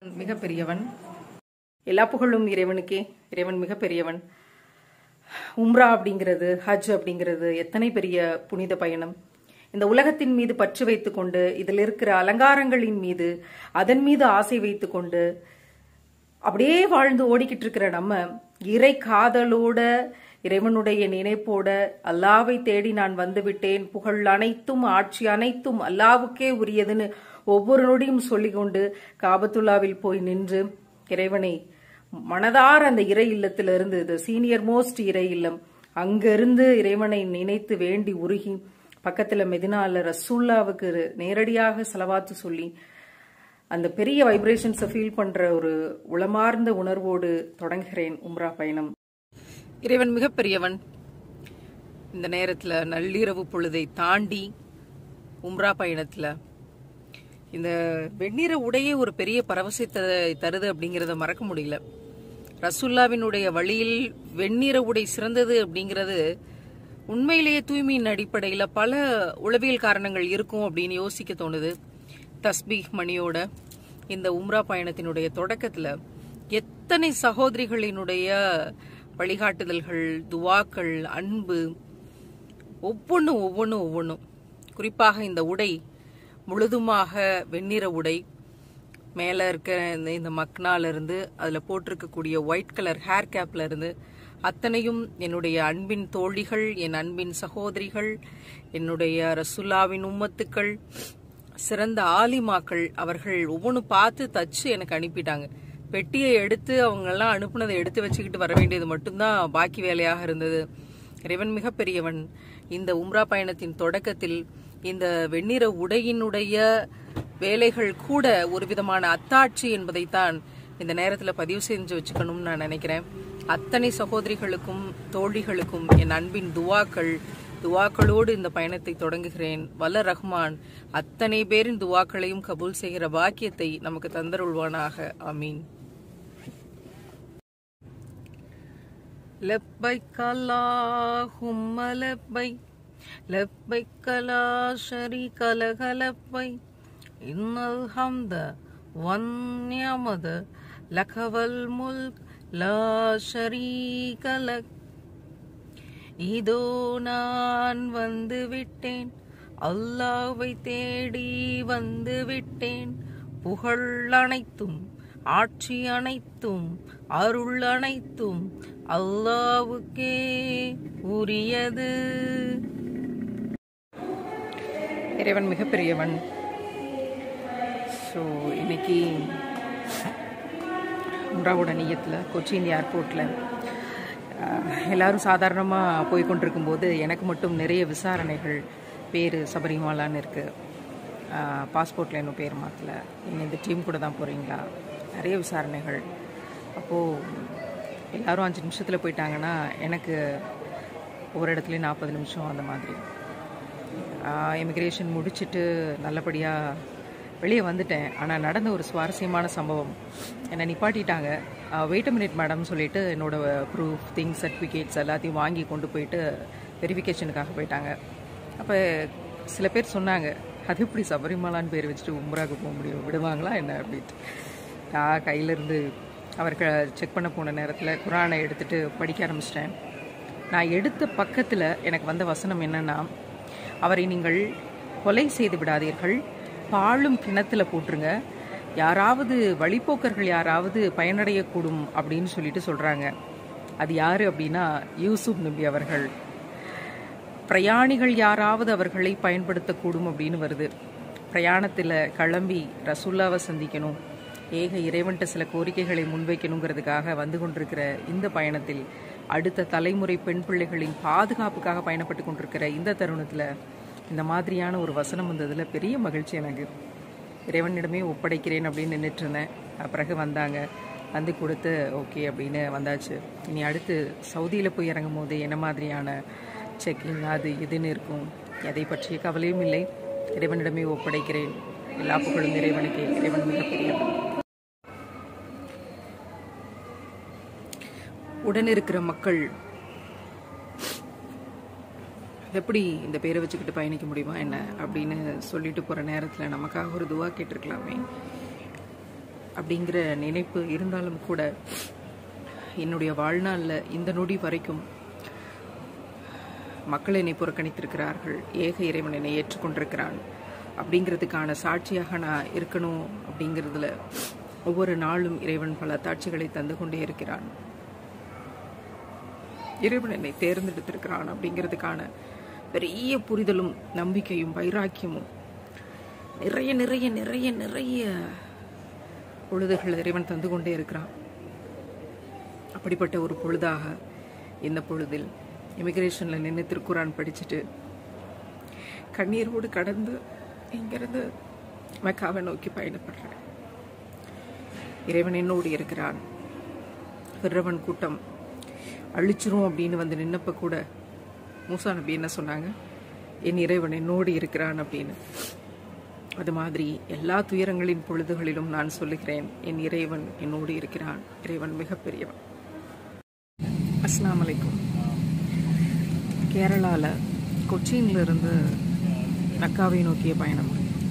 மிகப்பெரியவன் எல்லா புகழும் இறைவனுக்கே இறைவன் மிகப்பெரியவன் உம்ரா அப்படிங்கிறது ஹஜ் அப்படிங்கிறது எத்தனை பெரிய புனித பயணம் இந்த உலகத்தின் மீது பற்று வைத்துக்கொண்டு இதில் இருக்கிற அலங்காரங்களின் மீது அதன் மீது ஆசை வைத்துக்கொண்டு அப்படியே வாழ்ந்து ஓடிக்கிட்டு இருக்கிற நம்ம இறை காதலோட இறைவனுடைய நினைப்போட அல்லாவை தேடி நான் வந்து விட்டேன் புகழ் அனைத்தும் ஆட்சி அனைத்தும் அல்லாவுக்கே உரியதுன்னு ஒவ்வொரு நொடியும் சொல்லிக்கொண்டு காபத்துல்லாவில் போய் நின்று இறைவனை மனதார அந்த இறை இல்லத்திலிருந்து இது சீனியர் மோஸ்ட் இறை இல்லம் அங்கிருந்து இறைவனை நினைத்து வேண்டி உருகி பக்கத்துல மெதினால ரசூல்லாவுக்கு நேரடியாக செலவாத்து சொல்லி அந்த பெரிய வைப்ரேஷன்ஸை ஃபீல் பண்ற ஒரு உளமார்ந்த உணர்வோடு தொடங்குகிறேன் உம்ரா பயணம் இறைவன் மிகப்பெரியவன் இந்த நேரத்துல நள்ளிரவு பொழுதை தாண்டி உம்ரா பயணத்துல இந்த வெண்ணிற உடையே ஒரு பெரிய பரவசத்தை தருது அப்படிங்கறத மறக்க முடியல ரசுல்லாவினுடைய வழியில் வெண்ணிற உடை சிறந்தது அப்படிங்கிறது உண்மையிலேயே தூய்மையின் அடிப்படையில் பல உளவியல் காரணங்கள் இருக்கும் அப்படின்னு யோசிக்க தோணுது தஸ்பீக் மணியோட இந்த உம்ரா பயணத்தினுடைய தொடக்கத்துல எத்தனை சகோதரிகளினுடைய வழிகாட்டுதல்கள் துவாக்கள் அன்பு ஒவ்வொன்றும் ஒவ்வொன்றும் ஒவ்வொன்றும் குறிப்பாக இந்த உடை முழுதுமாக வெண்ணிற உடை மேலே இருக்கிற இந்த இந்த மக்னால இருந்து அதில் போட்டிருக்கக்கூடிய ஒயிட் கலர் ஹேர் கேப்ல இருந்து அத்தனையும் என்னுடைய அன்பின் தோழிகள் என் அன்பின் சகோதரிகள் என்னுடைய ரசுல்லாவின் உம்மத்துக்கள் சிறந்த ஆலிமாக்கள் அவர்கள் ஒவ்வொன்றும் பார்த்து தச்சு எனக்கு அனுப்பிட்டாங்க பெட்டியை எடுத்து அவங்கெல்லாம் அனுப்புனதை எடுத்து வச்சுக்கிட்டு வர வேண்டியது மட்டும்தான் பாக்கி வேலையாக இருந்தது இறைவன் மிகப்பெரியவன் இந்த உம்ரா பயணத்தின் தொடக்கத்தில் இந்த வெண்ணிற உடையினுடைய வேலைகள் கூட ஒரு விதமான அத்தாட்சி என்பதைத்தான் இந்த நேரத்தில் பதிவு செஞ்சு வச்சுக்கணும்னு நான் நினைக்கிறேன் அத்தனை சகோதரிகளுக்கும் தோழிகளுக்கும் என் அன்பின் துவாக்கள் துவாக்களோடு இந்த பயணத்தை தொடங்குகிறேன் வல்ல ரஹ்மான் அத்தனை பேரின் துவாக்களையும் கபூல் செய்கிற பாக்கியத்தை நமக்கு தந்தருள்வானாக அமீன் لبيك اللهم لبيك لبيك لا شريك لك لبيك إن الحمد والنعمة لك والملك لا شريك لك இதோ நான் வந்து விட்டேன் அல்லாவை தேடி வந்து விட்டேன் புகழ் அனைத்தும் ஆட்சி அனைத்தும் அருள் அனைத்தும் அல்லாவுக்கே உரியது இறைவன் மிகப்பெரியவன் ஸோ இன்னைக்கு உம்ராவோட நீயத்தில் கொச்சின் ஏர்போர்ட்டில் எல்லாரும் சாதாரணமாக போய் கொண்டிருக்கும்போது எனக்கு மட்டும் நிறைய விசாரணைகள் பேர் சபரிமாலான்னு இருக்குது பாஸ்போர்ட்டில் இன்னும் பேர் மாற்றல நீங்கள் இந்த டீம் கூட தான் போகிறீங்களா நிறைய விசாரணைகள் அப்போது எல்லாரும் அஞ்சு நிமிஷத்தில் போயிட்டாங்கன்னா எனக்கு ஒவ்வொரு இடத்துலையும் நாற்பது நிமிஷம் அந்த மாதிரி இமிக்ரேஷன் முடிச்சுட்டு நல்லபடியாக வெளியே வந்துட்டேன் ஆனால் நடந்த ஒரு சுவாரஸ்யமான சம்பவம் என்னை நிப்பாட்டிட்டாங்க வெயிட் மினிட் மேடம் சொல்லிட்டு என்னோட ப்ரூஃப் திங்ஸ் சர்டிஃபிகேட்ஸ் எல்லாத்தையும் வாங்கி கொண்டு போயிட்டு வெரிஃபிகேஷனுக்காக போயிட்டாங்க அப்போ சில பேர் சொன்னாங்க அது எப்படி சபரிமலான்னு பேர் வச்சுட்டு உம்ராக்கு போக முடியும் விடுவாங்களா என்ன அப்படின்ட்டு நான் கையிலேருந்து அவருக்கு செக் பண்ண போன நேரத்தில் குரானை எடுத்துகிட்டு படிக்க ஆரம்பிச்சிட்டேன் நான் எடுத்த பக்கத்தில் எனக்கு வந்த வசனம் என்னென்னா அவரை நீங்கள் கொலை செய்து விடாதீர்கள் பாழும் கிணத்துல போட்டுருங்க யாராவது வழிப்போக்கர்கள் யாராவது பயனடையக்கூடும் அப்படின்னு சொல்லிட்டு சொல்கிறாங்க அது யார் அப்படின்னா யூசுப் நபி அவர்கள் பிரயாணிகள் யாராவது அவர்களை பயன்படுத்தக்கூடும் அப்படின்னு வருது பிரயாணத்தில் கிளம்பி ரசுல்லாவை சந்திக்கணும் ஏக இறைவன்ட்ட சில கோரிக்கைகளை முன்வைக்கணுங்கிறதுக்காக வந்து கொண்டிருக்கிற இந்த பயணத்தில் அடுத்த தலைமுறை பெண் பிள்ளைகளின் பாதுகாப்புக்காக பயணப்பட்டு கொண்டிருக்கிற இந்த தருணத்தில் இந்த மாதிரியான ஒரு வசனம் வந்ததில் பெரிய மகிழ்ச்சி எனக்கு இறைவனிடமே ஒப்படைக்கிறேன் அப்படின்னு நின்றுட்டு இருந்தேன் பிறகு வந்தாங்க வந்து கொடுத்து ஓகே அப்படின்னு வந்தாச்சு இனி அடுத்து சவுதியில் போய் இறங்கும் போது என்ன மாதிரியான செக்கிங் அது இதுன்னு இருக்கும் எதை பற்றிய கவலையும் இல்லை இறைவனிடமே ஒப்படைக்கிறேன் எல்லா புகழும் இறைவனுக்கு இறைவன் மிகப்பெரியவன் உடன் இருக்கிற மக்கள் எப்படி இந்த பேரை வச்சுக்கிட்டு பயணிக்க முடியுமா என்ன அப்படின்னு சொல்லிட்டு போகிற நேரத்தில் நமக்காக ஒரு துவா கேட்டிருக்கலாமே அப்படிங்கிற நினைப்பு இருந்தாலும் கூட என்னுடைய வாழ்நாளில் இந்த நொடி வரைக்கும் மக்கள் என்னை புறக்கணித்திருக்கிறார்கள் ஏக இறைவன் என்னை ஏற்றுக்கொண்டிருக்கிறான் அப்படிங்கிறதுக்கான சாட்சியாக நான் இருக்கணும் அப்படிங்கிறதுல ஒவ்வொரு நாளும் இறைவன் பல தாட்சிகளை தந்து கொண்டே இருக்கிறான் இறைவன் என்னை தேர்ந்தெடுத்திருக்கிறான் அப்படிங்கிறதுக்கான பெரிய புரிதலும் நம்பிக்கையும் வைராக்கியமும் நிறைய நிறைய நிறைய நிறைய பொழுதுகள் இறைவன் தந்து கொண்டே இருக்கிறான் அப்படிப்பட்ட ஒரு பொழுதாக இந்த பொழுதில் இமிகிரேஷனில் நின்று திருக்குறான் படிச்சுட்டு கண்ணீரோடு கடந்து இங்கிருந்து மெக்காவை நோக்கி பயணப்படுறேன் இறைவன் என்னோடு இருக்கிறான் பிறவன் கூட்டம் அழிச்சிரும் அப்படின்னு வந்து நின்னப்ப கூட மூசா நபி என்ன சொன்னாங்க என் இறைவன் என்னோடு இருக்கிறான் அப்படின்னு அது மாதிரி எல்லா துயரங்களின் பொழுதுகளிலும் நான் சொல்லுகிறேன் என் இறைவன் என்னோடு இருக்கிறான் இறைவன் மிகப்பெரியவன் அஸ்லாம் அலைக்கும் கேரளாவில் கொச்சின்லேருந்து மெக்காவை நோக்கிய பயணம்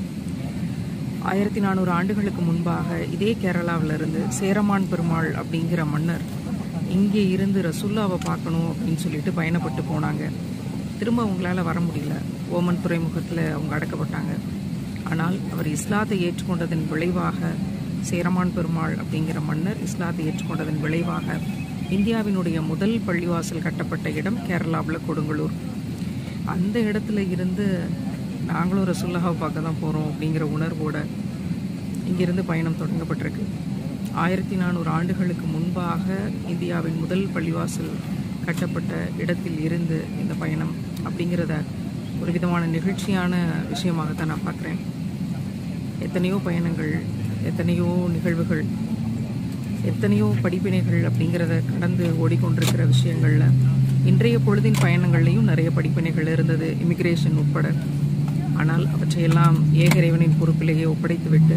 ஆயிரத்தி நானூறு ஆண்டுகளுக்கு முன்பாக இதே கேரளாவிலிருந்து சேரமான் பெருமாள் அப்படிங்கிற மன்னர் இங்கே இருந்து ரசுல்லாவை பார்க்கணும் அப்படின்னு சொல்லிட்டு பயணப்பட்டு போனாங்க திரும்ப அவங்களால வர முடியல ஓமன் துறைமுகத்தில் அவங்க அடக்கப்பட்டாங்க ஆனால் அவர் இஸ்லாத்தை ஏற்றுக்கொண்டதன் விளைவாக சேரமான் பெருமாள் அப்படிங்கிற மன்னர் இஸ்லாத்தை ஏற்றுக்கொண்டதன் விளைவாக இந்தியாவினுடைய முதல் பள்ளிவாசல் கட்டப்பட்ட இடம் கேரளாவில் கொடுங்கலூர் அந்த இடத்துல இருந்து நாங்களும் ரசுல்லாவை பார்க்க தான் போகிறோம் அப்படிங்கிற உணர்வோட இங்கிருந்து பயணம் தொடங்கப்பட்டிருக்கு ஆயிரத்தி நானூறு ஆண்டுகளுக்கு முன்பாக இந்தியாவின் முதல் பள்ளிவாசல் கட்டப்பட்ட இடத்தில் இருந்து இந்த பயணம் அப்படிங்கிறத ஒரு விதமான நிகழ்ச்சியான விஷயமாகத்தான் நான் பார்க்குறேன் எத்தனையோ பயணங்கள் எத்தனையோ நிகழ்வுகள் எத்தனையோ படிப்பினைகள் அப்படிங்கிறத கடந்து ஓடிக்கொண்டிருக்கிற விஷயங்களில் இன்றைய பொழுதின் பயணங்கள்லையும் நிறைய படிப்பினைகள் இருந்தது இமிகிரேஷன் உட்பட ஆனால் அவற்றையெல்லாம் ஏக இறைவனின் பொறுப்பிலேயே ஒப்படைத்துவிட்டு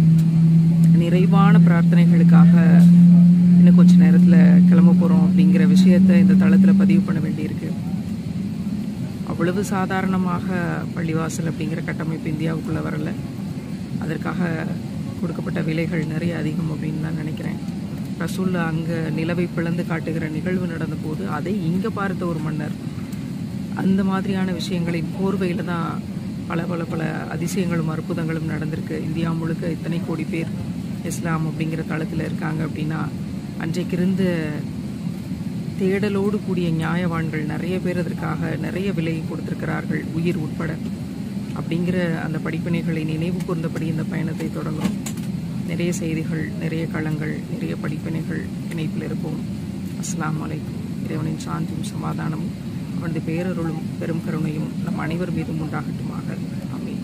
நிறைவான பிரார்த்தனைகளுக்காக இன்னும் கொஞ்ச நேரத்தில் கிளம்ப போகிறோம் அப்படிங்கிற விஷயத்தை இந்த தளத்தில் பதிவு பண்ண வேண்டியிருக்கு அவ்வளவு சாதாரணமாக பள்ளிவாசல் அப்படிங்கிற கட்டமைப்பு இந்தியாவுக்குள்ளே வரல அதற்காக கொடுக்கப்பட்ட விலைகள் நிறைய அதிகம் அப்படின்னு தான் நினைக்கிறேன் ரசூல்லா அங்கே நிலவை பிளந்து காட்டுகிற நிகழ்வு நடந்தபோது அதை இங்கே பார்த்த ஒரு மன்னர் அந்த மாதிரியான விஷயங்களின் போர்வையில் தான் பல பல பல அதிசயங்களும் அற்புதங்களும் நடந்திருக்கு இந்தியா முழுக்க இத்தனை கோடி பேர் இஸ்லாம் அப்படிங்கிற தளத்தில் இருக்காங்க அப்படின்னா அன்றைக்கு இருந்த தேடலோடு கூடிய நியாயவான்கள் நிறைய பேர் அதற்காக நிறைய விலை கொடுத்திருக்கிறார்கள் உயிர் உட்பட அப்படிங்கிற அந்த படிப்பினைகளை நினைவு கூர்ந்தபடி இந்த பயணத்தை தொடங்கும் நிறைய செய்திகள் நிறைய களங்கள் நிறைய படிப்பினைகள் இணைப்பில் இருப்போம் அஸ்லாம் வலைக்கும் இறைவனின் சாந்தியும் சமாதானமும் அவனது பேரருளும் பெரும் கருணையும் நம் அனைவர் மீதும் உண்டாகட்டுமாக ஆமீன்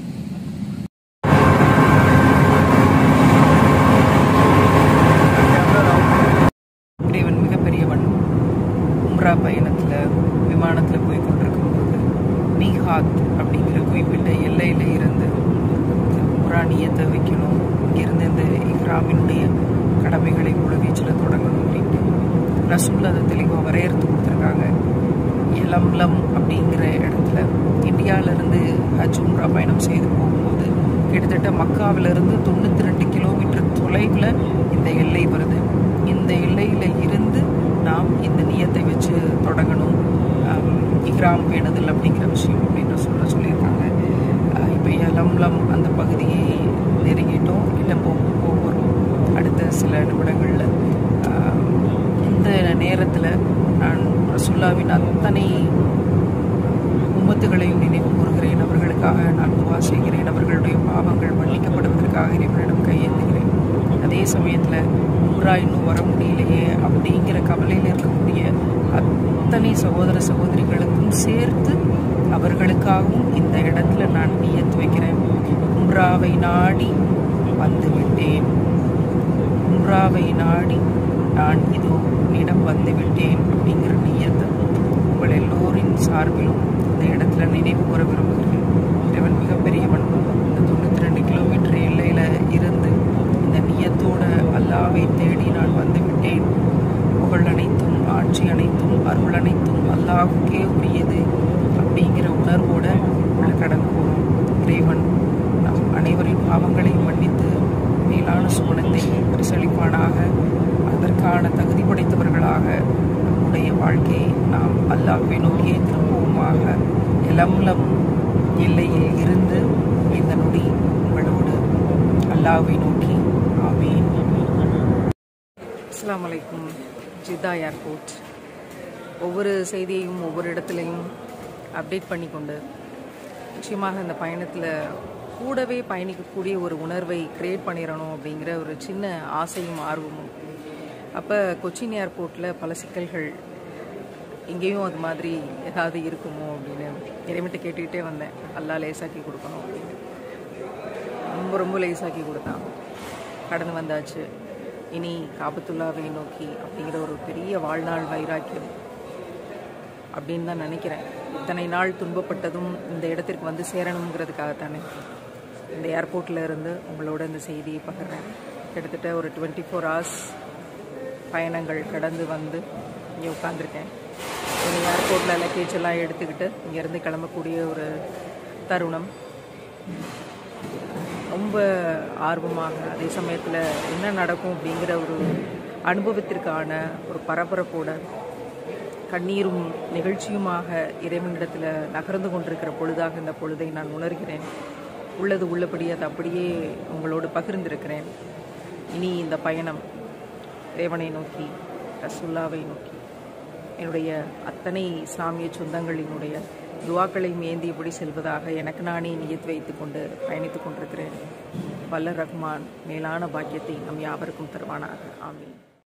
இறைவன் மிகப்பெரியவன் உம்ரா பயணத்தில் விமானத்தில் போய் கொண்டிருக்கும்போது மீஹாத் அப்படிங்கிற குறிப்பிட்ட எல்லையில் இருந்து உம்ரா நியத்தை வைக்கணும் இங்கிருந்து இந்த இஹ்ராமினுடைய கடமைகளை முழுவீச்சில் தொடங்கணும் அப்படின்ட்டு ரசூல் அதை தெளிவாக வரையறுத்து கொடுத்துருக்காங்க எலம்லம் அப்படிங்கிற இடத்துல இந்தியாவிலேருந்து ஹஜ் உம்ரா பயணம் செய்து போகும்போது கிட்டத்தட்ட மக்காவிலிருந்து தொண்ணூற்றி ரெண்டு கிலோமீட்டர் தொலைவில் இந்த எல்லை வருது இந்த எல்லையில் இருந்து நாம் இந்த நியத்தை வச்சு தொடங்கணும் இக்ராம் பேணுதல் அப்படிங்கிற விஷயம் அப்படின்னு சொல்ல சொல்லியிருக்காங்க இப்போ எலம்லம் அந்த பகுதியை நெருங்கிட்டோம் கிட்ட போக போகிறோம் அடுத்த சில நிமிடங்களில் இந்த நேரத்தில் நான் ரசுல்லாவின் அத்தனை உம்மத்துகளையும் நினைவு கூறுகிறேன் அவர்களுக்காக நான் துவா செய்கிறேன் அவர்களுடைய பாவங்கள் மன்னிக்கப்படுவதற்காக இறைவனிடம் கையேந்துகிறேன் அதே சமயத்தில் உம்ரா இன்னும் வர முடியலையே அப்படிங்கிற கவலையில் இருக்கக்கூடிய அத்தனை சகோதர சகோதரிகளுக்கும் சேர்த்து அவர்களுக்காகவும் இந்த இடத்துல நான் நியத்து வைக்கிறேன் உம்ராவை நாடி வந்து விட்டேன் உம்ராவை நாடி நான் இதோ உன்னிடம் வந்து விட்டேன் அப்படிங்கிற நியத்தை உங்கள் எல்லோரின் சார்பிலும் இந்த இடத்துல நினைவு கூற விரும்புகிறேன் இறைவன் மிகப்பெரியவன் இந்த தொண்ணூற்றி ரெண்டு கிலோமீட்டர் எல்லையில் இருந்து இந்த நியத்தோட அல்லாவை தேடி நான் வந்து விட்டேன் புகழ் அனைத்தும் ஆட்சி அனைத்தும் அருள் அனைத்தும் அல்லாவுக்கே உரியது அப்படிங்கிற உணர்வோட உள்ள கடந்து போகிறோம் இறைவன் நம் அனைவரின் பாவங்களையும் மன்னித்து மேலான சுவனத்தை தருவானாக அதற்கான தகுதி படைத்தவர்களாக நம்முடைய வாழ்க்கையை நாம் அல்லாஹ்வை நோக்கியே திரும்புவோமாக எலம்லம் எல்லையில் இருந்து இந்த நொடி உங்களோடு அல்லாஹ்வை நோக்கி ஆமீன் அஸ்ஸலாமு அலைக்கும் ஜித்தா ஏர்போர்ட் ஒவ்வொரு செய்தியையும் ஒவ்வொரு இடத்துலையும் அப்டேட் பண்ணி கொண்டு நிச்சயமாக இந்த பயணத்தில் கூடவே பயணிக்கக்கூடிய ஒரு உணர்வை கிரியேட் பண்ணிடணும் அப்படிங்கிற ஒரு சின்ன ஆசையும் ஆர்வமும் அப்போ கொச்சின் ஏர்போர்ட்டில் பல சிக்கல்கள் இங்கேயும் அது மாதிரி ஏதாவது இருக்குமோ அப்படின்னு இறைமிட்ட கேட்டுக்கிட்டே வந்தேன் அல்லா லேசாக்கி கொடுக்கணும் அப்படின்னு ரொம்ப ரொம்ப லேசாக்கி கொடுத்தான் கடந்து வந்தாச்சு இனி காபத்துல்லாவை நோக்கி அப்படிங்கிற ஒரு பெரிய வாழ்நாள் வைராக்கியம் அப்படின்னு தான் நினைக்கிறேன் இத்தனை நாள் துன்பப்பட்டதும் இந்த இடத்திற்கு வந்து சேரணுங்கிறதுக்காகத்தானே இந்த ஏர்போர்ட்டில் இருந்து உங்களோட இந்த செய்தியை பகிர்றேன் கிட்டத்தட்ட ஒரு டுவெண்ட்டி ஃபோர் ஹவர்ஸ் பயணங்கள் கடந்து வந்து இங்கே உட்காந்துருக்கேன் இந்த ஏர்போர்ட்டில் லக்கேஜ் எல்லாம் எடுத்துக்கிட்டு இங்கேருந்து கிளம்பக்கூடிய ஒரு தருணம் ரொம்ப ஆர்வமாக அதே சமயத்தில் என்ன நடக்கும் அப்படிங்கிற ஒரு அனுபவத்திற்கான ஒரு பரபரப்போட கண்ணீரும் நிகழ்ச்சியுமாக இறைவனிடத்தில் நகர்ந்து கொண்டிருக்கிற பொழுதாக இந்த பொழுதை நான் உணர்கிறேன் உள்ளது உள்ளபடி அது அப்படியே உங்களோடு பகிர்ந்திருக்கிறேன் இனி இந்த பயணம் இறைவனை நோக்கி ரசுல்லாவை நோக்கி என்னுடைய அத்தனை இஸ்லாமிய சொந்தங்களினுடைய துவாக்களை மேந்தியபடி செல்வதாக எனக்கு நானே நியத் வைத்து கொண்டு பயணித்துக் கொண்டிருக்கிறேன் வல்ல ரஹ்மான் மேலான பாக்கியத்தை நம் யாவருக்கும் தருவானாக ஆமீன்